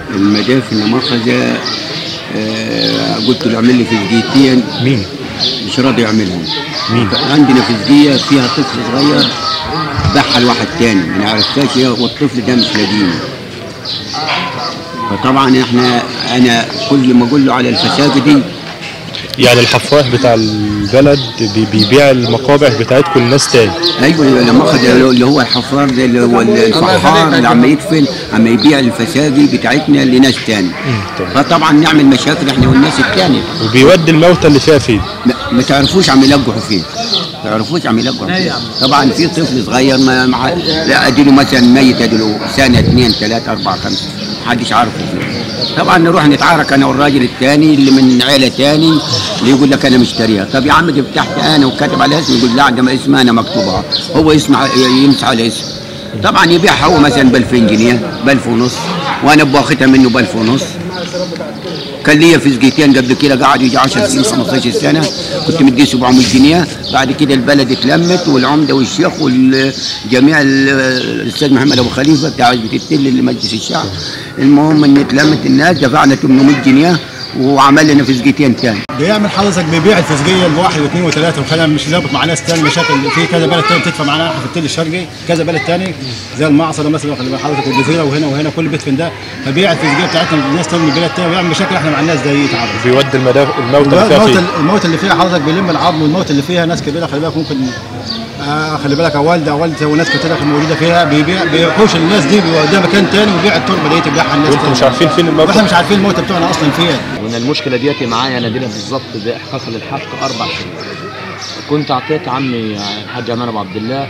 المدافع المؤاخذة آه، قلت له اعمل لي فيزيقيتين مين؟ مش راضي يعملهم مين؟ عندنا فيزيقية فيها طفل صغير باعها لواحد تاني ما عرفتهاش هي والطفل ده مش لاقينه فطبعا احنا انا كل ما اقول له على الفساد دي يعني الحفاح بتاع البلد بي- بيبيع المقابع بتاعتكم لناس تاني ايوه لما اخذ اللي هو الحفار ده اللي هو الفحار اللي عم يدفن عم يبيع الفساجي بتاعتنا لناس تاني تمام. فطبعا نعمل مشاكل احنا والناس التانية وبيودي الموتى اللي فيها فين؟ ما, ما تعرفوش عم يلقحوا فين ما تعرفوش عم يلقحوا فين طبعا في طفل صغير ما مع لا اديله مثلا ميت اديله سنه اثنين ثلاثه اربعه خمسه محدش عارفه فين طبعا نروح نتعارك انا والراجل الثاني اللي من عيله ثاني اللي يقول لك انا مشتريها طب يا عم دي تحت انا وكاتب على اسمي يقول لا ده ما اسمها انا مكتوبه هو يسمع يمسح على اسمه طبعا يبيعها هو مثلا ب 2000 جنيه ب 1000 ونص وانا باخدها منه ب 1000 ونص كان ليا في سجيتين قبل كده قعد يجي 10 سنين 15 سنه كنت مديه 700 جنيه بعد كده البلد اتلمت والعمده والشيخ والجميع الاستاذ محمد ابو خليفه بتاع عزبه التل اللي مجلس الشعب المهم ان اتلمت الناس دفعنا 800 جنيه وعمل لنا فسجتين تاني بيعمل حضرتك بيبيع الفسجيه لواحد واثنين وثلاثه وخلينا مش ظابط مع ناس تاني مشاكل في كذا بلد تاني بتدفع معانا احنا في التل الشرقي كذا بلد تاني زي المعصره مثلا خلي بال حضرتك والجزيره وهنا وهنا كل بيت فين ده فبيع الفسجيه بتاعتنا لناس تاني من بلاد تاني ويعمل مشاكل احنا مع الناس زي تعرف بيودي المدافع الموتى اللي فيها الموت فين؟ الموت اللي فيها حضرتك بيلم العظم والموت اللي فيها ناس كبيره خلي بالك ممكن آه خلي بالك والده والده وناس كتير كانت موجوده فيها بيبيع بيحوش الناس دي بيوديها مكان تاني ويبيع التربه دي تبيعها الناس وانتم مش تاني. عارفين فين واحنا الموتى؟ مش عارفين الموت بتوعنا اصلا فين وانا المشكله دياتي معايا انا دينا بالظبط باحقاق للحق اربع شهور كنت اعطيت عمي الحاج عمان ابو عبد الله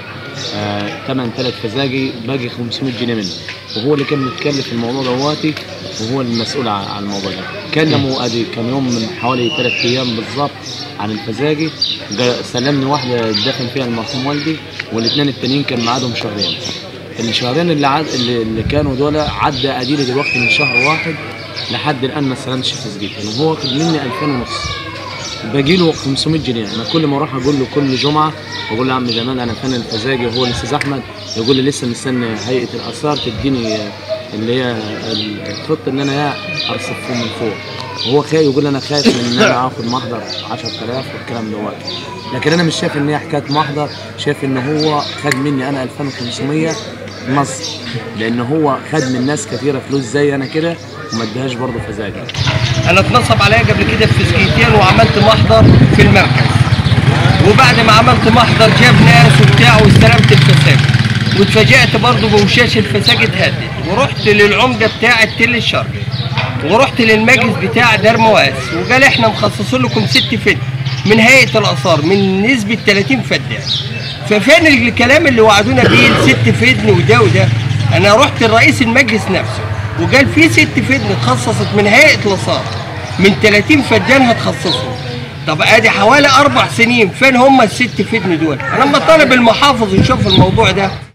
ثمن ثلاث فزاجي باقي 500 جنيه منه وهو اللي كان متكلف في الموضوع دواتي وهو المسؤول عن عن الموضوع ده كلموا ادي كان يوم من حوالي ثلاث ايام بالظبط عن الفزاجي جا- سلمني واحده دفن فيها المرحوم والدي والاثنين التانيين كان ميعادهم شهرين الشهرين اللي عد اللي اللي كانوا دول عدى اديلي دلوقتي من شهر واحد لحد الان ما استلمتش تسجيل وهو واخد مني 2000 ونص باقي له 500 جنيه انا كل ما اروح اقول له كل جمعه بقول له يا عم جمال انا فن الفزاجي وهو الاستاذ احمد يقول لي لسه مستني هيئه الاثار تديني آه، اللي هي الخط ان انا يا ارصفه من فوق وهو خايف يقول لي انا خايف من ان انا اخد محضر 10000 والكلام دوت لكن انا مش شايف ان هي حكايه محضر شايف ان هو خد مني انا 2500 مصر لان هو خد من ناس كثيره فلوس زي انا كده وما ادهاش برضه فزاجي انا اتنصب عليا قبل كده في سكيتين وعملت محضر في المركز وبعد ما عملت محضر جاب ناس وبتاع واستلمت الفساجة واتفاجئت برضه بوشاش الفساجة اتهدد ورحت للعمدة بتاع التل الشرقي ورحت للمجلس بتاع دار مواس وقال احنا مخصصين لكم ست فد من هيئة الآثار من نسبة 30 فدان ففين الكلام اللي وعدونا بيه الست فدن وده وده انا رحت لرئيس المجلس نفسه وقال في ست فدن اتخصصت من هيئة الآثار من 30 فدان هتخصصهم طب ادي حوالي اربع سنين فين هم الست فدن دول انا لما طالب المحافظ يشوف الموضوع ده